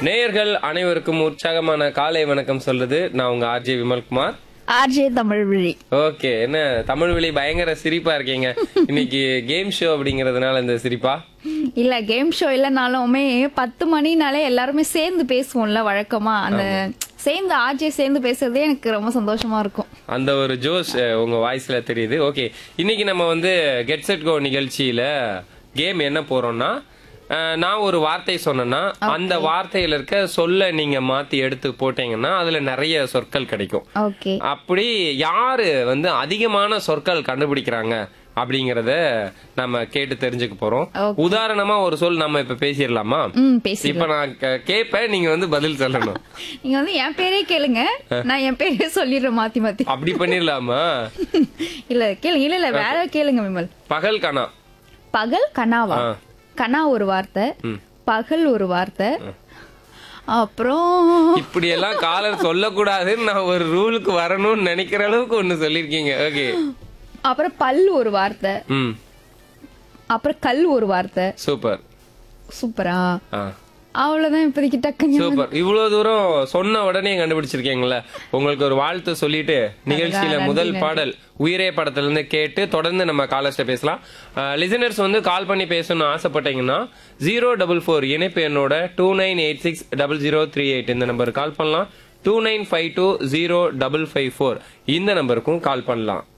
நேயர்கள் அனைவருக்கும் உற்சாகமான காலை வணக்கம் சொல்றது நான் உங்க ஆர்ஜே விமல்குமார் ஆர்ஜே தமிழ் விழி ஓகே என்ன தமிழ் வழி பயங்கர சிரிப்பா இருக்கீங்க இன்னைக்கு கேம் ஷோ அப்படிங்கறதுனால இந்த சிரிப்பா இல்ல கேம் ஷோ இல்லைனாலுமே பத்து மணினாலே எல்லாருமே சேர்ந்து பேசுவோம்ல வழக்கமா அந்த சேர்ந்து ஆர்ஜே சேர்ந்து பேசுறதே எனக்கு ரொம்ப சந்தோஷமா இருக்கும் அந்த ஒரு ஜோஷ் அஹ், உங்க வாய்ஸ்ல தெரியுது ஓகே இன்னைக்கு நம்ம வந்து கெட் செட் கோ நிகழ்ச்சியில கேம் என்ன போறோம்னா அஹ், நான் ஒரு வார்த்தை சொன்னேன்னா அந்த வார்த்தையில இருக்க சொல்ல நீங்க மாத்தி எடுத்து போட்டீங்கன்னா அதுல நிறைய சொற்கள் கிடைக்கும் ஓகே அப்படி யாரு வந்து அதிகமான சொற்கள் கண்டுபிடிக்கிறாங்க அப்படிங்கறத நம்ம கேட்டு தெரிஞ்சுக்க போறோம் Okay. உதாரணமா ஒரு சொல் நம்ம இப்ப பேசிடலாமா ம் பேசி இப்ப நான் கே- கேட்பேன் நீங்க வந்து பதில் சொல்லணும் நீங்க வந்து என் பேரே கேளுங்க நான் என் பேரே சொல்லிடுறேன் மாத்தி மாத்தி அப்படி பண்ணிடலாமா இல்ல கேளுங்க இல்ல இல்ல வேற கேளுங்க விமல் பகல் கனா பகல் கனாவா ஆ. கனா ஒரு வார்த்தை ம். பகல் ஒரு வார்த்தை அப்புறம் இப்படி எல்லாம் காலர் சொல்லக்கூடாதுன்னு நான் ஒரு ரூலுக்கு வரணும்னு நினைக்கிற அளவுக்கு ஒண்ணு சொல்லிருக்கீங்க ஓகே அப்புறம் பல் ஒரு வார்த்தை ம் அப்புறம் கல் ஒரு வார்த்தை சூப்பர் சூப்பரா ஆ அவ்வளவுதான் இப்போதைக்கு டக்குன்னு சூப்பர் இவ்வளவு தூரம் சொன்ன உடனே கண்டுபிடிச்சிருக்கீங்கல்ல உங்களுக்கு ஒரு வாழ்த்து சொல்லிட்டு நிகழ்ச்சியில முதல் பாடல் உயிரே படத்துல இருந்து கேட்டு தொடர்ந்து நம்ம காலர்ஸ்ட பேசலாம் லிசனர்ஸ் வந்து கால் பண்ணி பேசணும்னு ஆசைப்பட்டீங்கன்னா ஜீரோ டபுள் ஃபோர் இணைப்பு என்னோட two nine eight six double zero three eight இந்த நம்பருக்கு கால் பண்ணலாம் two nine five two zero double five four இந்த நம்பருக்கும் கால் பண்ணலாம்